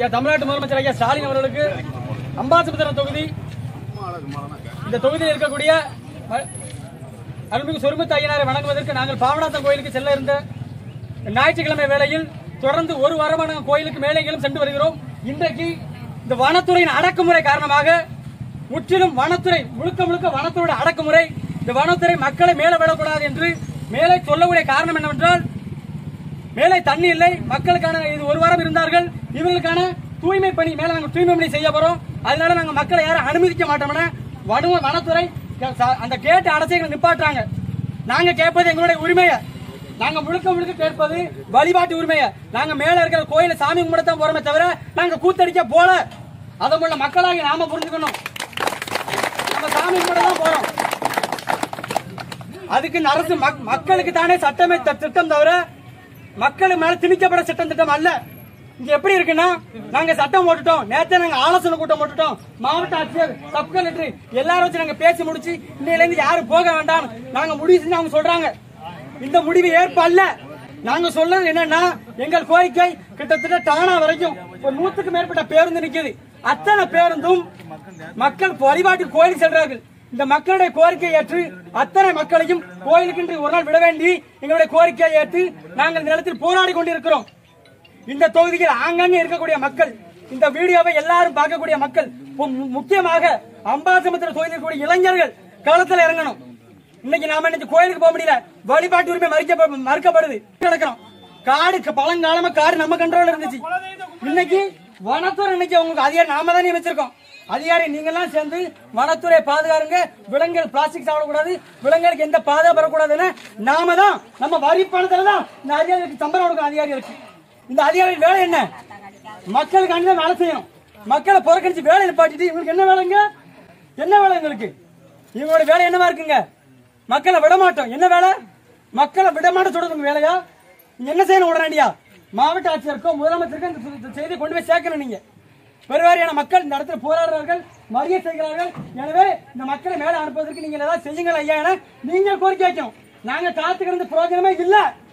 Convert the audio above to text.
ஐயா தமிழ்நாட்டு முதலமைச்சர் ஐயா ஸ்டாலின் அவர்களுக்கு அம்பாசமுத்திரம் தொகுதி இந்த தொகுதியில் இருக்கக்கூடிய அ- அருள்மிகு சொருமுத்து ஐயனாரை வணங்குவதற்கு நாங்கள் பாவநாதன் கோயிலுக்கு செல்ல இருந்த ஞாயிற்றுக்கிழமை வேளையில் தொடர்ந்து ஒரு வாரமாக நாங்கள் கோயிலுக்கு மேலேங்களும் சென்று வருகிறோம் இன்றைக்கு இந்த வனத்துறையின் அடக்குமுறை காரணமாக முற்றிலும் வனத்துறை முழுக்க முழுக்க வனத்துறையோட அடக்குமுறை இந்த வனத்துறை மக்களை மேலே விடக்கூடாது என்று மேலே சொல்லக்கூடிய காரணம் என்னவென்றால் மேலே தண்ணி இல்லை மக்களுக்கான இது ஒரு வாரம் இருந்தார்கள் இவர்களுக்கான தூய்மை பணி மேல நாங்க தூய்மை பணி செய்ய போறோம் அதனால நாங்க மக்களை யாரும் அனுமதிக்க மாட்டோம்னா வனு வனத்துறை ச- அந்த கேட்டு அடைச்சி எங்களை நிப்பாட்டுறாங்க நாங்க கேட்பது எங்களுடைய உரிமையை நாங்க முழுக்க முழுக்க கேட்பது வழிபாட்டு உரிமையை நாங்க மேல இருக்கிற கோயில சாமி கும்பிடத்தான் போறோமே தவிர நாங்க கூத்தடிக்க போல அதை உள்ள மக்களாகி நாம புரிஞ்சுக்கணும் நம்ம சாமி கும்பிட தான் போறோம் அதுக்கு இந்த அரசு மக்- மக்களுக்கு தானே சட்டமே த- திட்டம் தவிர மக்கள் மேல திணிக்கப்பட சட்டம் திட்டம் அல்ல இங்க எப்படி இருக்குன்னா நாங்க சட்டம் போட்டுட்டோம் நேத்தே நாங்க ஆலோசனை கூட்டம் போட்டுட்டோம் மாவட்ட ஆட்சியர் சப் கலெக்டர் எல்லாரும் வச்சு நாங்க பேசி முடிச்சு இன்னையில இருந்து யாரும் போக வேண்டாம் நாங்க முடிவு செஞ்சு அவங்க சொல்றாங்க இந்த முடிவு ஏற்ப அல்ல நாங்க சொல்றது என்னன்னா எங்கள் கோரிக்கை கிட்டத்தட்ட டானா வரைக்கும் ஒரு நூத்துக்கு மேற்பட்ட பேருந்து நிக்குது அத்தனை பேருந்தும் மக்கள் வழிபாட்டு கோயிலுக்கு செல்றார்கள் இந்த மக்களுடைய கோரிக்கையை ஏற்று அத்தனை மக்களையும் கோயிலுக்கு இன்று ஒரு நாள் விட வேண்டி எங்களுடைய கோரிக்கையை ஏற்று நாங்கள் இந்த நிலத்தில் போராடி கொண்டிருக்கிறோம் இந்த தொகுதியில் ஆங்காங்கே இருக்கக்கூடிய மக்கள் இந்த வீடியோவை எல்லாரும் பார்க்கக்கூடிய மக்கள் மு- முக்கியமாக அம்பாசமுத்திர தொகுதியில் இருக்கக்கூடிய இளைஞர்கள் களத்தில் இறங்கணும் இன்னைக்கு நாம இன்னைக்கு கோயிலுக்கு போக முடியல வழிபாட்டு உரிமை மறுக்க மறுக்கப்படுது நடக்கிறோம் காடு க- பழங்காலமா காடு நம்ம கண்ட்ரோல்ல இருந்துச்சு இன்னைக்கு வனத்துறை இன்னைக்கு உங்களுக்கு அதிகாரி நாம தான் நியமிச்சிருக்கோம் அதிகாரி நீங்க எல்லாம் சேர்ந்து வனத்துறை பாதுகாருங்க விலங்குகள் பிளாஸ்டிக் சாப்பிடக்கூடாது விலங்குகளுக்கு எந்த பாதுகாப்பு வரக்கூடாதுன்னு நாம தான் நம்ம வரி பணத்துல தான் இந்த அதிகாரிகளுக்கு சம்பளம் கொடுக்கும் அதிகாரிகளுக்கு இந்த அதிகாரி வேலை என்ன மக்களுக்கு அங்கே வேலை செய்யணும் மக்களை புறக்கணிச்சு வேலை நிப்பாட்டிட்டு இவங்களுக்கு என்ன வேலைங்க என்ன வேலை எங்களுக்கு இவங்களோட வேலை என்னவா இருக்குங்க மக்களை விட மாட்டோம் என்ன வேலை மக்களை விட மாட்டோம் சொல்றது வேலையா நீங்க என்ன செய்யணும் உடனடியா மாவட்ட ஆட்சியருக்கோ முதலமைச்சருக்கோ இந்த இந்த செய்தியை கொண்டு போய் சேர்க்கணும் நீங்க பெருவாரியான மக்கள் இந்த இடத்துல போராடுறார்கள் மறியல் செய்கிறார்கள் எனவே இந்த மக்களை மேல அனுப்புவதற்கு நீங்க ஏதாவது செய்யுங்கள் ஐயா என நீங்க கோரிக்கை வைக்கணும் நாங்க காத்து கிடந்த பிரயோஜனமே இல்ல